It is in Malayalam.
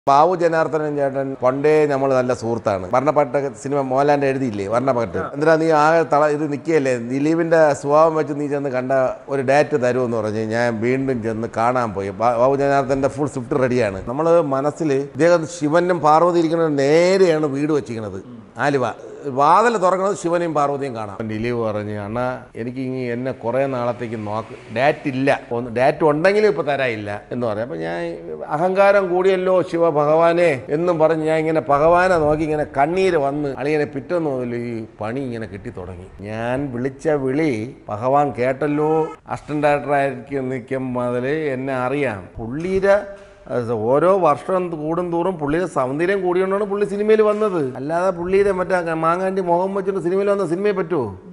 ബാബു ജനാർദ്ദനൻ ചേട്ടൻ പണ്ടേ നമ്മൾ നല്ല സുഹൃത്താണ് വർണ്ണപ്പാട്ട് സിനിമ മോഹൻലാലിന്റെ എഴുതിയില്ലേ വർണ്ണപ്പാട്ട് എന്തിനാ നീ ആകെ തള ഇത് നിൽക്കുകയല്ലേ ദിലീപിന്റെ സ്വഭാവം വെച്ച് നീ ചെന്ന് കണ്ട ഒരു ഡേറ്റ് തരുമെന്ന് പറഞ്ഞ് ഞാൻ വീണ്ടും ചെന്ന് കാണാൻ പോയി ബാ- ബാബു ജനാർദ്ദന്റെ ഫുൾ സ്വിഫ്റ്റ് റെഡിയാണ് നമ്മൾ മനസ്സിൽ ഇദ്ദേഹം ശിവനും പാർവതി ഇരിക്കുന്നത് നേരെയാണ് വീട് വെച്ചിരിക്കുന്നത് ആലുവ വാതിൽ തുറക്കുന്നത് ശിവനെയും പാർവതിയും കാണാം ദിലീപ് പറഞ്ഞ് അണ്ണാ എനിക്ക് ഇനി എന്നെ കുറേ നാളത്തേക്ക് നോക്ക് ഡാറ്റ് ഇല്ല ഒന്ന് ഡാറ്റ് ഉണ്ടെങ്കിലും ഇപ്പൊ തരാനില്ല എന്ന് പറയാം അപ്പൊ ഞാൻ അഹങ്കാരം കൂടിയല്ലോ ശിവ ഭഗവാനെ എന്നും പറഞ്ഞ് ഞാൻ ഇങ്ങനെ ഭഗവാനെ നോക്കി ഇങ്ങനെ കണ്ണീര് വന്ന് അളിയനെ പിറ്റേന്ന് മുതൽ ഈ പണി ഇങ്ങനെ കിട്ടി തുടങ്ങി ഞാൻ വിളിച്ച വിളി ഭഗവാൻ കേട്ടല്ലോ അസിസ്റ്റന്റ് ഡയറക്ടറായിരിക്കും നിൽക്കും മുതൽ എന്നെ അറിയാം പുള്ളീരെ അത് ഓരോ വർഷം കൂടും തോറും പുള്ളിയുടെ സൗന്ദര്യം കൂടിയോണ്ടാണ് പുള്ളി സിനിമയിൽ വന്നത് അല്ലാതെ പുള്ളിയുടെ മറ്റേ മാങ്ങാണ്ടി മുഖം വെച്ചിട്ട് സിനിമയിൽ വന്ന സിനിമയെ പറ്റുമോ